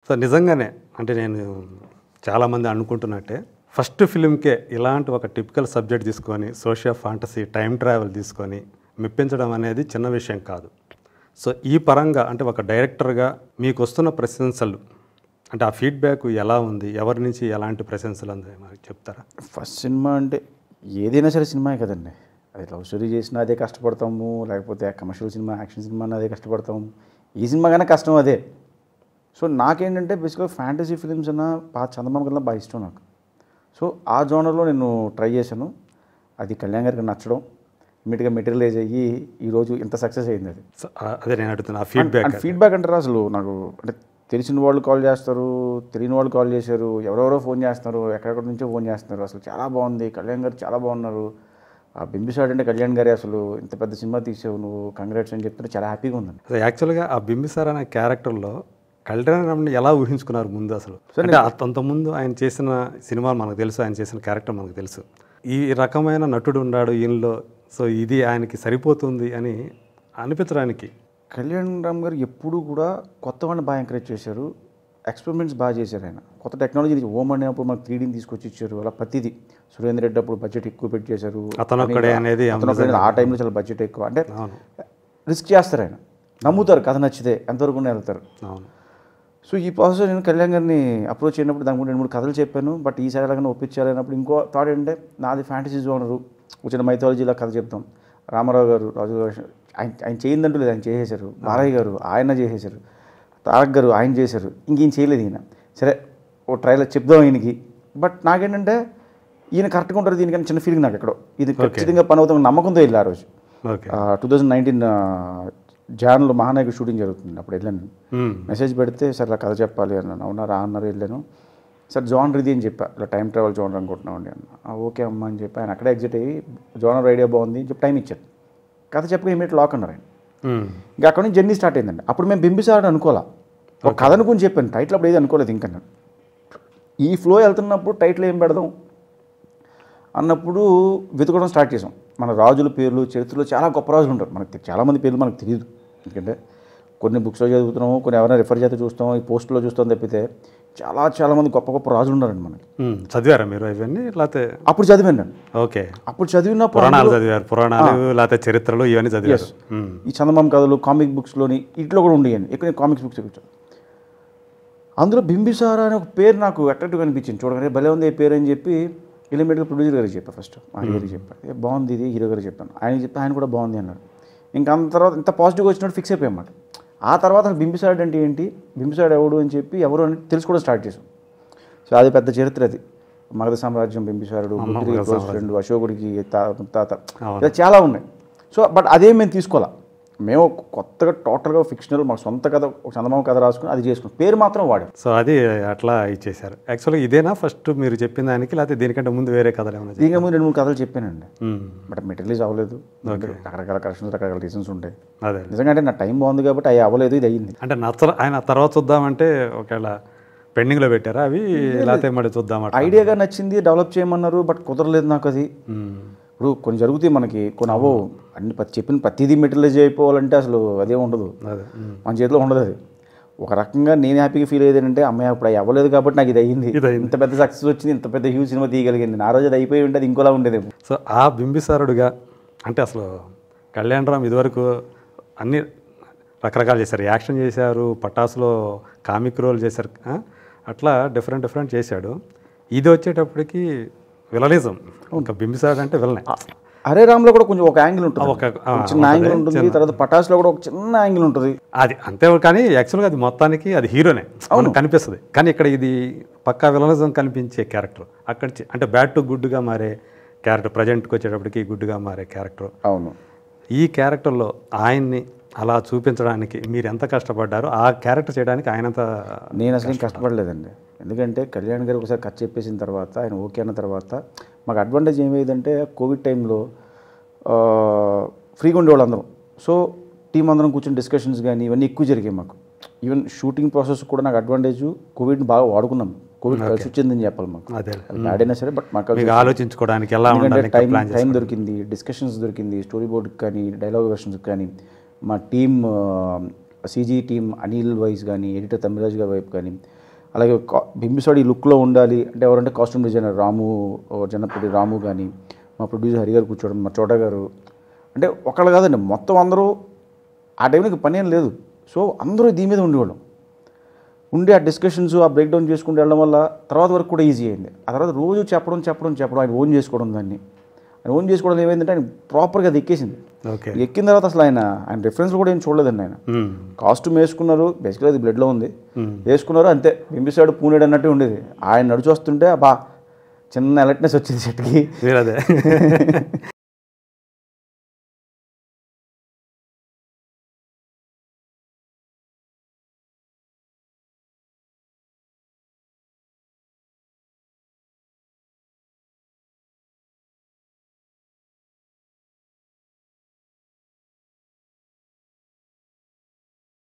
So నిజంగానే అంటే నేను చాలామంది అనుకుంటున్నట్టే ఫస్ట్ ఫిలింకే ఇలాంటి ఒక టిపికల్ సబ్జెక్ట్ తీసుకొని సోషియల్ ఫాంటసీ టైం ట్రావెల్ తీసుకొని మెప్పించడం అనేది చిన్న విషయం కాదు సో ఈ పరంగా అంటే ఒక డైరెక్టర్గా మీకు వస్తున్న ప్రశంసలు అంటే ఆ ఫీడ్బ్యాక్ ఎలా ఉంది ఎవరి నుంచి ఎలాంటి ప్రశంసలు అంది మనకి చెప్తారా ఫస్ట్ సినిమా అంటే ఏదైనా సరే సినిమాయే కదండి అది లవ్ స్టోరీ చేసినా అదే కష్టపడతాము లేకపోతే కమర్షియల్ సినిమా యాక్షన్ సినిమా అన్నా అదే కష్టపడతాము ఈ సినిమా కన్నా కష్టం అదే సో నాకేంటంటే బేసిక్గా ఫ్యాంటసీ ఫిలిమ్స్ అన్న బాగా చందమామ కన్నా బాగా ఇష్టం నాకు సో ఆ జోనర్లో నేను ట్రై చేశాను అది కళ్యాణ్ గారికి నచ్చడం ఇమీడియట్గా మెటీరియలైజ్ అయ్యి ఈరోజు ఇంత సక్సెస్ అయింది అది సో ఆ- అదే నేను అడుగుతున్నా ఆ ఫీడ్బ్యాక్ అండ్ ఫీడ్బ్యాక్ అంటారా అసలు నాకు అంటే తెలిసిన వాళ్ళు కాల్ చేస్తారు తెలియని వాళ్ళు కాల్ చేశారు ఎవరెవరో ఫోన్ చేస్తున్నారు ఎక్కడెక్కడ నుంచో ఫోన్ చేస్తున్నారు అసలు చాలా బాగుంది కళ్యాణ్ గారు చాలా బాగున్నారు ఆ బింబిసాడ్ అంటే కళ్యాణ్ గారే అసలు ఇంత పెద్ద సినిమా తీసావు నువ్వు కంగ్రాట్స్ అని చెప్తుంటే చాలా హ్యాపీగా ఉందండి అసలు యాక్చువల్గా ఆ బింబిసార్ అనే క్యారెక్టర్లో కళ్యాణరామ్ని ఎలా ఊహించుకున్నారు ముందు అసలు అంటే అంతకుముందు ఆయన చేసిన సినిమాలు మనకు తెలుసు ఆయన చేసిన క్యారెక్టర్ మనకు తెలుసు ఈ రకమైన నటుడు ఉన్నాడు ఈయనలో సో ఇది ఆయనకి సరిపోతుంది అని అనిపించడానికి కళ్యాణ్ రామ్ గారు ఎప్పుడూ కూడా కొత్త వాళ్ళని బాగా ఎంకరేజ్ చేశారు ఎక్స్పెరిమెంట్స్ బాగా చేశారు ఆయన కొత్త టెక్నాలజీ ఓమ్ అనేప్పుడు మనకు త్రీడీని తీసుకొచ్చి ఇచ్చారు అలా ప్రతిదీ సురేంద్ర రెడ్డి అప్పుడు బడ్జెట్ ఎక్కువ పెట్టి చేశారు అతనొక్కడే అనేది అతను ఒక్కడే ఆ టైంలో చాలా బడ్జెట్ ఎక్కువ అంటే అవును రిస్క్ చేస్తారు ఆయన నమ్ముతారు కథ నచ్చితే ఎంతవరకు వెళ్తారు అవును సో ఈ ప్రాసెస్ నేను కళ్యాణ్ గారిని అప్రోచ్ అయినప్పుడు దాని గురించి రెండు మూడు కథలు చెప్పాను బట్ ఈసారి ఎలాగైనా ఒప్పించాలి అన్నప్పుడు ఇంకో థాట్ ఏంటంటే నాది ఫ్యాంటసీ జోనరు వచ్చిన మైథాలజీలో కథ చెప్తాం రామారావు గారు రాజు గారు ఆయన ఆయన చేయిందంటూ లేదు ఆయన చేసేశారు బాలయ్య గారు ఆయన చేసేశారు తారక్ గారు ఆయన చేశారు ఇంకేం చేయలేదు ఈయన సరే ఓ ట్రైలర్ చెప్దాం ఈయనకి బట్ నాకేంటంటే ఈయన కరెక్ట్గా ఉంటారు దీనికన్నా చిన్న ఫీలింగ్ నాకు ఎక్కడో ఇది ఖచ్చితంగా పని అవుతాం నమ్మకంతో వెళ్ళి ఆ రోజు ఓకే టూ థౌజండ్ నైన్టీన్ జాన్లో మహానాయకుడు షూటింగ్ జరుగుతుంది అప్పుడు వెళ్ళాను మ్మ్. మెసేజ్ పెడితే సార్ ఇలా కథ చెప్పాలి అన్నాను అవునా రా అన్నారు వెళ్ళాను సార్ జోనర్ ఇది అని చెప్పా ఇలా టైం ట్రావెల్ జోనర్ అనుకుంటున్నామండి అన్న "ఆ, ఓకే అమ్మా అని చెప్పి ఆయన అక్కడే ఎగ్జిట్ అయ్యి జోనర్ ఐడియా బాగుంది అని చెప్పి టైం ఇచ్చారు కథ చెప్పి ఇమీడియట్ లాక్ అన్నారు ఆయన మ్మ్. ఇంకా అక్కడ నుంచి జర్నీ స్టార్ట్ అయిందండి అప్పుడు మేము బింబిసారని అనుకోవాలా ఒక కథ అనుకుని చెప్పాను టైటిల్ అప్పుడు ఏది అనుకోలేదు ఇంకా నేను ఈ ఫ్లో వెళ్తున్నప్పుడు టైటిల్ ఏం పెడదాం అన్నప్పుడు వెతకడం స్టార్ట్ చేసాం మన రాజుల పేర్లు చరిత్రలో చాలా గొప్ప రాజులు ఉంటారు మనకి తె- చాలామంది పేర్లు మనకు తెలియదు ఎందుకంటే కొన్ని బుక్స్లో చదువుతున్నాము కొన్ని ఎవరైనా రిఫర్ చేస్తే చూస్తాం ఈ పోస్టులో చూస్తాం తప్పితే చాలా చాలా మంది గొప్ప గొప్ప రాజులు ఉన్నారండి మనకి మ్మ్. చదివారా మీరు ఇవన్నీ లేకపోతే అప్పుడు చదివాను నేను ఓకే అప్పుడు చదివినప్పుడు పురాణాలు చదివారు పురాణాలు లేకపోతే చరిత్రలు ఇవన్నీ చదివారు మ్మ్. ఈ చందమామ కథలు కామిక్ బుక్స్లోని ఇట్లో కూడా ఉండేయండి ఎక్కువ కామిక్స్ బుక్స్ ఎక్కువ అందులో బింబిసారా అనే ఒక పేరు నాకు అట్రాక్టివ్గా అనిపించింది చూడగానే భలే ఉంది ఈ పేరు అని చెప్పి ఇలిమేట్గా ప్రొడ్యూసర్ గారికి చెప్పా ఫస్ట్ మా గారికి చెప్పాను ఏ బాగుంది ఇది హీరో గారికి చెప్పాను ఆయన చెప్పి ఆయన కూడా బాగుంది అన్నారు ఇంకా అంత తర్వాత ఇంత పాజిటివ్గా వచ్చినట్టు ఫిక్స్ అయిపోయామాట ఆ తర్వాత అసలు బింబిసాడ్ అంటే ఏంటి బింబిసాడ్ ఎవడు అని చెప్పి ఎవరు అని తెలుసుకోవడం స్టార్ట్ చేసాం సో అది పెద్ద చరిత్ర అది మగధ సామ్రాజ్యం బింబిసారుడు బుద్ధికి క్లోజ్ ఫ్రెండ్ అశోకుడికి తా- తాత ఇలా చాలా ఉన్నాయి సో బట్ అదే మేము తీసుకోవాలా మేము కొత్తగా టోటల్గా ఫిక్షనల్ మాకు సొంత కథ ఒక చందమామ కథ రాసుకుని అది చేసుకున్నాం పేరు మాత్రం వాడాం సో అది అట్లా ఇచ్చేశారు యాక్చువల్గా ఇదేనా ఫస్ట్ మీరు చెప్పిన దానికి లేకపోతే దీనికంటే ముందు వేరే కథలు ఏమైనా చెప్పారా? దీనికి ముందు రెండు మూడు కథలు చెప్పానండి మ్మ్. బట్ మెటీరియల్స్ అవ్వలేదు రకరకాల కరెక్షన్స్ రకరకాల రీజన్స్ ఉంటాయి అదే నిజంగా అంటే నా టైం బాగుంది కాబట్టి అవి అవ్వలేదు ఇది అయ్యింది అంటే నచ్చ ఆయన తర్వాత చూద్దామంటే ఒకవేళ పెండింగ్లో పెట్టారా అవి లేకపోతే మరి చూద్దామట ఐడియాగా నచ్చింది డెవలప్ చేయమన్నారు బట్ కుదరలేదు నాకు అది ఇప్పుడు కొన్ని జరుగుతాయి మనకి కొన్ని అవ్వవు అన్ని ప్రతి- చెప్పిన ప్రతిదీ మెటీరియలైజ్ అయిపోవాలంటే అసలు అదే ఉండదు అదే మ్మ్. మన చేతిలో ఉండదు అది ఒక రకంగా నేను హ్యాపీగా ఫీల్ అయ్యేది ఏంటంటే అమ్మాయి అప్పుడు అవి అవ్వలేదు కాబట్టి నాకు ఇది అయ్యింది ఇది అయింది. ఇంత పెద్ద సక్సెస్ వచ్చింది ఇంత పెద్ద హ్యూజ్ సినిమా తీయగలిగింది నా రోజు అది అయిపోయి ఉంటే అది ఇంకోలా ఉండేది సో ఆ బింబిసారుడుగా అంటే అసలు కళ్యాణరామ్ ఇదివరకు అన్ని రకరకాలు చేశారు యాక్షన్ చేశారు పటాసులో కామిక్ రోల్ చేశారు ఆ? అట్లా డిఫరెంట్ డిఫరెంట్ చేశాడు ఇది వచ్చేటప్పటికి విలనిజం ఇంకా బింబిసారుడు అంటే విలనే హరే రామ్లో కూడా కొంచెం ఒక యాంగిల్ ఉంటుంది ఒక ఆ, ఒక చిన్న యాంగిల్ ఉంటుంది తర్వాత పటాస్లో కూడా ఒక చిన్న యాంగిల్ ఉంటుంది అది అంతే కానీ యాక్చువల్గా అది మొత్తానికి అది హీరోనే అవును కనిపిస్తుంది కానీ ఇక్కడ ఇది పక్కా విలనిజం కనిపించే క్యారెక్టర్ అక్కడ చి- అంటే బ్యాడ్ టు గుడ్గా మారే క్యారెక్టర్ ప్రజెంట్కి వచ్చేటప్పటికి గుడ్డుగా మారే క్యారెక్టర్ అవును ఈ క్యారెక్టర్లో ఆయన్ని అలా చూపించడానికి మీరు ఎంత కష్టపడ్డారో ఆ క్యారెక్టర్ చేయడానికి ఆయనంత నేను అసలు ఏం కష్టపడలేదండి ఎందుకంటే కళ్యాణ్ గారు ఒకసారి కట్ చెప్పేసిన తర్వాత ఆయన ఓకే అన్న తర్వాత మాకు అడ్వాంటేజ్ ఏమైందంటే కోవిడ్ టైంలో ఫ్రీగా ఉండేవాళ్ళు అందరం సో టీం అందరం కూర్చొని డిస్కషన్స్ కానీ ఇవన్నీ ఎక్కువ జరిగాయి మాకు ఈవెన్ షూటింగ్ ప్రాసెస్ కూడా నాకు అడ్వాంటేజ్ కోవిడ్ని బాగా వాడుకున్నాం కోవిడ్ కలిసి వచ్చిందని చెప్పాలి మాకు అదే అది బ్యాడ్ అయినా సరే బట్ మాకు కలిసి మీకు ఆలోచించుకోవడానికి ఎలా ఎందుకంటే ఉండాలి టైం ప్లాన్ టైం దొరికింది డిస్కషన్స్ దొరికింది స్టోరీ బోర్డ్కి కానీ డైలాగ్ వెర్షన్స్కి కానీ మా team CG team Anil wise కానీ ఎడిటర్ తమిళరాజు గారి వైపు కానీ అలాగే కా- బింబిసాడు ఈ లుక్లో ఉండాలి అంటే ఎవరంటే కాస్ట్యూమ్ డిజైనర్ రాము ఓ జనపతి రాము కానీ మా ప్రొడ్యూసర్ హరి గారు కూర్చోవడం మా చోట గారు అంటే ఒకళ్ళు కాదండి మొత్తం అందరూ ఆ టైంకి పని ఏం లేదు సో అందరూ దీని మీద ఉండేవాళ్ళం ఉండి ఆ డిస్కషన్స్ ఆ బ్రేక్ డౌన్ చేసుకుంటూ వెళ్ళడం వల్ల తర్వాత వరకు కూడా ఈజీ అయింది ఆ తర్వాత రోజు చెప్పడం చెప్పడం చెప్పడం ఆయన ఓన్ చేసుకోవడం దాన్ని ఆయన ఓన్ చేసుకోవడం ఏమైందంటే ఆయన ప్రాపర్గా అది ఎక్కేసింది ఓకే ఎక్కిన తర్వాత అసలు ఆయన ఆయన రిఫరెన్స్ కూడా ఏం చూడలేదండి ఆయన మ్మ్. కాస్ట్యూమ్ వేసుకున్నారు బేసిక్గా అది బ్లడ్లో ఉంది వేసుకున్నారు అంతే బింబిసాడు పూనేడు అన్నట్టు ఉండేది ఆయన నడిచి వస్తుంటే బా చిన్న అలర్ట్నెస్ వచ్చింది సెట్కి మీరు అదే